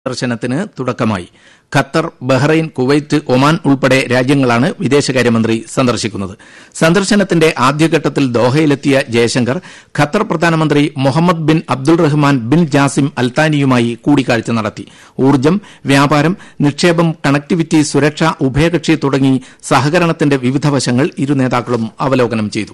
സന്ദർശനത്തിന് തുടക്കമായി Qatar Bahrain Kuwait Oman ഉൾപ്പെടെ രാജ്യങ്ങളാണ് വിദേശകാര്യമന്ത്രി സന്ദർശിക്കുന്നത് സന്ദർശനത്തിന്റെ ആദ്യഘട്ടത്തിൽ ദോഹയിലെത്തിയ ജയശങ്കർ ഖത്തർ പ്രധാനമന്ത്രി Muhammad bin Abdul Rahman bin Jassim അൽത്താനിയുമായി കൂടിക്കാഴ്ച നടത്തി ഊർജ്ജം വ്യാപാരം നിക്ഷേപം കണക്ടിവിറ്റി സുരക്ഷ ഉഭയകക്ഷി തുടങ്ങി സഹകരണത്തിന്റെ വിവിധ വശങ്ങൾ ഇരു നേതാക്കളും അവലോകനം ചെയ്തു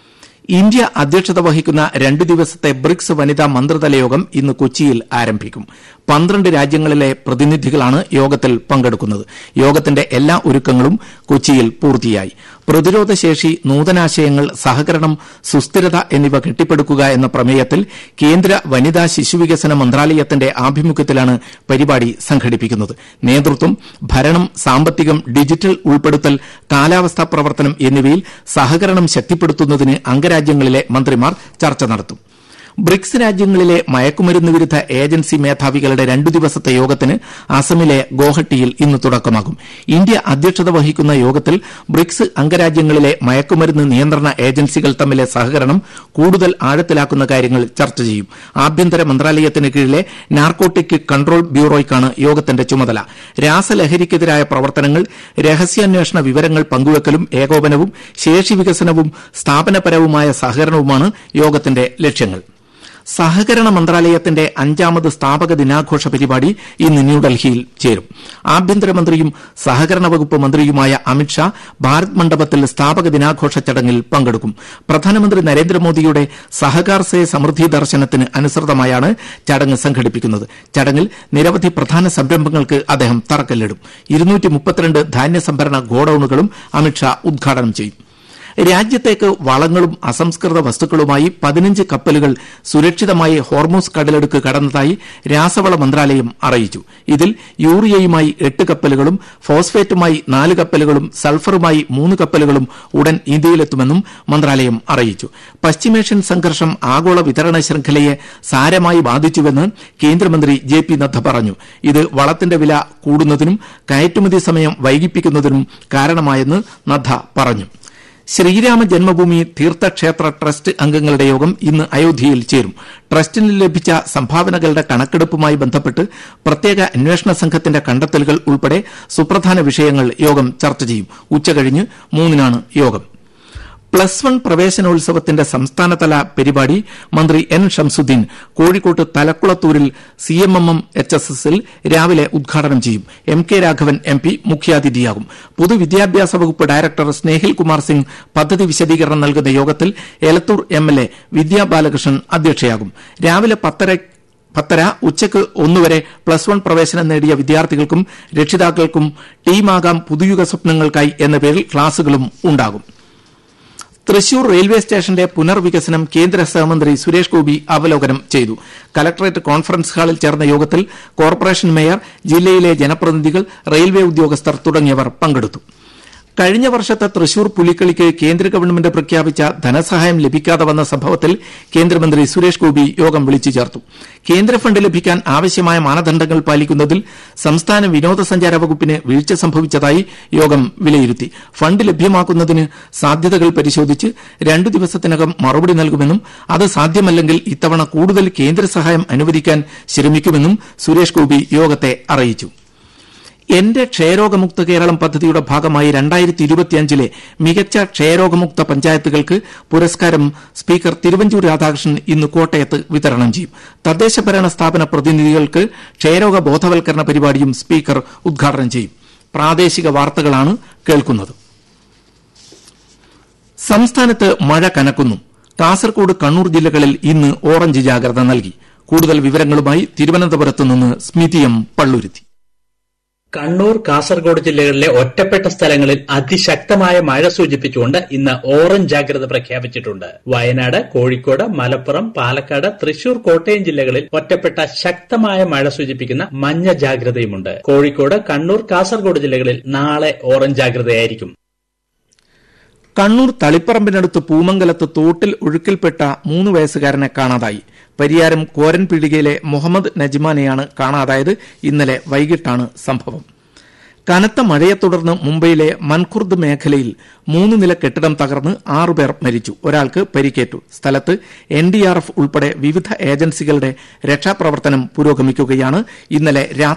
ഇന്ത്യ അധ്യക്ഷത വഹിക്കുന്ന രണ്ടു ദിവസത്തെ ബ്രിക്സ് വനിതാ മന്ത്രിതല യോഗം ഇന്ന് കൊച്ചിയിൽ ആരംഭിക്കും പന്ത്രണ്ട് രാജ്യങ്ങളിലെ പ്രതിനിധികളാണ് യോഗത്തിൽ പങ്കെടുക്കുന്നത് യോഗത്തിന്റെ എല്ലാ ഒരുക്കങ്ങളും കൊച്ചിയിൽ പൂർത്തിയായി പ്രതിരോധ ശേഷി നൂതനാശയങ്ങൾ സഹകരണം സുസ്ഥിരത എന്നിവ കെട്ടിപ്പടുക്കുക എന്ന പ്രമേയത്തിൽ കേന്ദ്ര വനിതാ ശിശുവികസന മന്ത്രാലയത്തിന്റെ ആഭിമുഖ്യത്തിലാണ് പരിപാടി സംഘടിപ്പിക്കുന്നത് നേതൃത്വം ഭരണം സാമ്പത്തികം ഡിജിറ്റൽ ഉൾപ്പെടുത്തൽ കാലാവസ്ഥാ പ്രവർത്തനം എന്നിവയിൽ സഹകരണം ശക്തിപ്പെടുത്തുന്നതിന് അംഗരാജ്യങ്ങളിലെ മന്ത്രിമാർ ചർച്ച നടത്തും ബ്രിക്സ് രാജ്യങ്ങളിലെ മയക്കുമരുന്ന് വിരുദ്ധ ഏജൻസി മേധാവികളുടെ രണ്ടു ദിവസത്തെ യോഗത്തിന് അസമിലെ ഗോഹട്ടിയിൽ ഇന്ന് തുടക്കമാകും ഇന്ത്യ അധ്യക്ഷത വഹിക്കുന്ന യോഗത്തിൽ ബ്രിക്സ് അംഗരാജ്യങ്ങളിലെ മയക്കുമരുന്ന് നിയന്ത്രണ ഏജൻസികൾ തമ്മിലെ സഹകരണം കൂടുതൽ ആഴത്തിലാക്കുന്ന കാര്യങ്ങൾ ചർച്ച ചെയ്യും ആഭ്യന്തര മന്ത്രാലയത്തിന് കീഴിലെ നാർക്കോട്ടിക് കൺട്രോൾ ബ്യൂറോയ്ക്കാണ് യോഗത്തിന്റെ ചുമതല രാസലഹരിക്കെതിരായ പ്രവർത്തനങ്ങൾ രഹസ്യാന്വേഷണ വിവരങ്ങൾ പങ്കുവെക്കലും ഏകോപനവും ശേഷി വികസനവും സ്ഥാപനപരവുമായ സഹകരണവുമാണ് യോഗത്തിന്റെ ലക്ഷ്യങ്ങൾ സഹകരണ മന്ത്രാലയത്തിന്റെ അഞ്ചാമത് സ്ഥാപക ദിനാഘോഷ പരിപാടി ഇന്ന് ന്യൂഡൽഹിയിൽ ചേരും ആഭ്യന്തരമന്ത്രിയും സഹകരണ വകുപ്പ് മന്ത്രിയുമായ അമിത്ഷാ ഭാരത് മണ്ഡപത്തിൽ സ്ഥാപക ദിനാഘോഷ ചടങ്ങിൽ പങ്കെടുക്കും പ്രധാനമന്ത്രി നരേന്ദ്രമോദിയുടെ സഹകാർ സേ സമൃദ്ധി ദർശനത്തിന് അനുസൃതമായാണ് ചടങ്ങ് സംഘടിപ്പിക്കുന്നത് ചടങ്ങിൽ നിരവധി പ്രധാന സംരംഭങ്ങൾക്ക് അദ്ദേഹം തറക്കല്ലിടും ധാന്യ സംഭരണ ഗോഡൌണുകളും അമിത്ഷാ ഉദ്ഘാടനം ചെയ്യും രാജ്യത്തേക്ക് വളങ്ങളും അസംസ്കൃത വസ്തുക്കളുമായി പതിനഞ്ച് കപ്പലുകൾ സുരക്ഷിതമായി ഹോർമൂസ് കടലെടുക്ക് കടന്നതായി രാസവള മന്ത്രാലയം അറിയിച്ചു ഇതിൽ യൂറിയയുമായി എട്ട് കപ്പലുകളും ഫോസ്ഫേറ്റുമായി നാല് കപ്പലുകളും സൾഫറുമായി മൂന്ന് കപ്പലുകളും ഉടൻ ഇന്ത്യയിലെത്തുമെന്നും മന്ത്രാലയം അറിയിച്ചു പശ്ചിമേഷ്യൻ സംഘർഷം ആഗോള വിതരണ ശൃംഖലയെ സാരമായി ബാധിച്ചുവെന്ന് കേന്ദ്രമന്ത്രി ജെ പി നദ്ദ പറഞ്ഞു ഇത് വളത്തിന്റെ വില കൂടുന്നതിനും കയറ്റുമതി സമയം വൈകിപ്പിക്കുന്നതിനും കാരണമായെന്ന് നദ്ദ പറഞ്ഞു ശ്രീരാമ ജന്മഭൂമി തീർത്ഥക്ഷേത്ര ട്രസ്റ്റ് അംഗങ്ങളുടെ യോഗം ഇന്ന് അയോധ്യയിൽ ചേരും ട്രസ്റ്റിന് ലഭിച്ച സംഭാവനകളുടെ കണക്കെടുപ്പുമായി ബന്ധപ്പെട്ട് പ്രത്യേക അന്വേഷണ സംഘത്തിന്റെ കണ്ടെത്തലുകൾ ഉൾപ്പെടെ സുപ്രധാന വിഷയങ്ങൾ യോഗം ചർച്ച ചെയ്യും ഉച്ചകഴിഞ്ഞ് മൂന്നിനാണ് യോഗം പ്ലസ് വൺ പ്രവേശനോത്സവത്തിന്റെ സംസ്ഥാനതല പരിപാടി മന്ത്രി എൻ ഷംസുദ്ദീൻ കോഴിക്കോട്ട് തലക്കുളത്തൂരിൽ C M M M H S എസിൽ രാവിലെ ഉദ്ഘാടനം ചെയ്യും M K Raghavan M P മുഖ്യാതിഥിയാകും പൊതുവിദ്യാഭ്യാസ വകുപ്പ് ഡയറക്ടർ സ്നേഹിൽ കുമാർ സിംഗ് പദ്ധതി വിശദീകരണം നൽകുന്ന യോഗത്തിൽ Elathur M L A Vidya Balakrishnan അധ്യക്ഷയാകും രാവിലെ പത്തര പത്തര ഉച്ചയ്ക്ക് ഒന്നുവരെ പ്ലസ് വൺ പ്രവേശനം നേടിയ വിദ്യാർത്ഥികൾക്കും രക്ഷിതാക്കൾക്കും ടീമാകാം പുതുയുഗ സ്വപ്നങ്ങൾക്കായി എന്ന പേരിൽ ക്ലാസുകളും ഉണ്ടാകും തൃശൂർ റെയിൽവേ സ്റ്റേഷന്റെ പുനർവികസനം കേന്ദ്ര സഹമന്ത്രി സുരേഷ് ഗോപി അവലോകനം ചെയ്തു കലക്ടറേറ്റ് കോൺഫറൻസ് ഹാളിൽ ചേർന്ന യോഗത്തിൽ കോർപ്പറേഷൻ മേയർ ജില്ലയിലെ ജനപ്രതിനിധികൾ റെയിൽവേ ഉദ്യോഗസ്ഥർ തുടങ്ങിയവർ പങ്കെടുത്തു കഴിഞ്ഞ വർഷത്തെ തൃശൂർ പുലിക്കളിക്ക് കേന്ദ്ര ഗവൺമെന്റ് പ്രഖ്യാപിച്ച ധനസഹായം ലഭിക്കാതെ വന്ന സംഭവത്തിൽ കേന്ദ്രമന്ത്രി സുരേഷ് ഗോപി യോഗം വിളിച്ചു ചേർത്തു കേന്ദ്ര ഫണ്ട് ലഭിക്കാൻ ആവശ്യമായ മാനദണ്ഡങ്ങൾ പാലിക്കുന്നതിൽ സംസ്ഥാന വിനോദസഞ്ചാര വകുപ്പിന് വീഴ്ച സംഭവിച്ചതായി യോഗം വിലയിരുത്തി ഫണ്ട് ലഭ്യമാക്കുന്നതിന് സാധ്യതകൾ പരിശോധിച്ച് രണ്ടു ദിവസത്തിനകം മറുപടി നൽകുമെന്നും അത് സാധ്യമല്ലെങ്കിൽ ഇത്തവണ കൂടുതൽ കേന്ദ്ര സഹായം അനുവദിക്കാൻ ശ്രമിക്കുമെന്നും സുരേഷ് ഗോപി യോഗത്തെ അറിയിച്ചു എന്റെ ക്ഷയരോഗമുക്ത കേരളം പദ്ധതിയുടെ ഭാഗമായി രണ്ടായിരത്തി ഇരുപത്തിയഞ്ചിലെ മികച്ച ക്ഷയരോഗമുക്ത പഞ്ചായത്തുകൾക്ക് പുരസ്കാരം സ്പീക്കർ തിരുവഞ്ചൂർ രാധാകൃഷ്ണൻ ഇന്ന് കോട്ടയത്ത് വിതരണം ചെയ്യും തദ്ദേശ ഭരണ സ്ഥാപന പ്രതിനിധികൾക്ക് ക്ഷയരോഗ ബോധവൽക്കരണ പരിപാടിയും സ്പീക്കർ ഉദ്ഘാടനം ചെയ്യും പ്രാദേശിക വാർത്തകളാണ് കേൾക്കുന്നത് സംസ്ഥാനത്ത് മഴ കനക്കുന്നു കാസർകോട് കണ്ണൂർ ജില്ലകളിൽ ഇന്ന് ഓറഞ്ച് ജാഗ്രത നൽകി കൂടുതൽ വിവരങ്ങളുമായി തിരുവനന്തപുരത്ത് നിന്ന് സ്മിതി എം പള്ളുരുത്തി കണ്ണൂർ കാസർഗോഡ് ജില്ലകളിലെ ഒറ്റപ്പെട്ട സ്ഥലങ്ങളിൽ അതിശക്തമായ മഴ സൂചിപ്പിച്ചുകൊണ്ട് ഇന്ന് ഓറഞ്ച് ജാഗ്രത പ്രഖ്യാപിച്ചിട്ടുണ്ട് വയനാട് കോഴിക്കോട് മലപ്പുറം പാലക്കാട് തൃശൂർ കോട്ടയം ജില്ലകളിൽ ഒറ്റപ്പെട്ട ശക്തമായ മഴ സൂചിപ്പിക്കുന്ന മഞ്ഞ ജാഗ്രതയുമുണ്ട് കോഴിക്കോട് കണ്ണൂർ കാസർഗോഡ് ജില്ലകളിൽ നാളെ ഓറഞ്ച് ജാഗ്രതയായിരിക്കും കണ്ണൂർ തളിപ്പറമ്പിനടുത്ത് പൂമംഗലത്ത് തോട്ടിൽ ഒഴുക്കിൽപ്പെട്ട മൂന്ന് വയസ്സുകാരനെ കാണാതായി പരിയാരം കോരൻപീടികയിലെ മുഹമ്മദ് നജ്മാനെയാണ് കാണാതായത് ഇന്നലെ വൈകിട്ടാണ് സംഭവം കനത്ത മഴയെ തുടർന്ന് മുംബൈയിലെ മൻഖുർദ് മേഖലയിൽ മൂന്ന് നില കെട്ടിടം തകർന്ന് ആറുപേർ മരിച്ചു ഒരാൾക്ക് പരിക്കേറ്റു സ്ഥലത്ത് എൻ ഡി ആർ എഫ് ഉൾപ്പെടെ വിവിധ ഏജൻസികളുടെ രക്ഷാപ്രവർത്തനം പുരോഗമിക്കുകയാണ് ഇന്നലെ രാത്രി